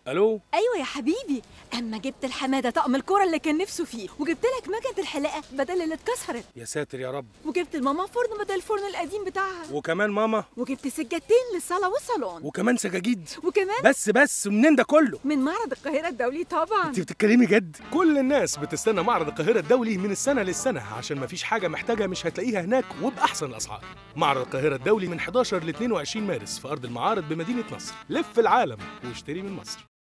الو ايوه يا حبيبي اما جبت الحماده طقم الكوره اللي كان نفسه فيه وجبت لك مكنه الحلاقه بدل اللي اتكسرت يا ساتر يا رب وجبت لماما فرن بدل الفرن القديم بتاعها وكمان ماما وجبت سجادتين للصاله والصالون وكمان سجاجيد وكمان بس بس منين ده كله من معرض القاهره الدولي طبعا انت بتتكلمي جد كل الناس بتستنى معرض القاهرة الدولي من السنة للسنة عشان مفيش حاجة محتاجة مش هتلاقيها هناك وبأحسن الأسعار. معرض القاهرة الدولي من 11 ل 22 مارس في أرض المعارض بمدينة نصر. لف العالم واشتري من مصر.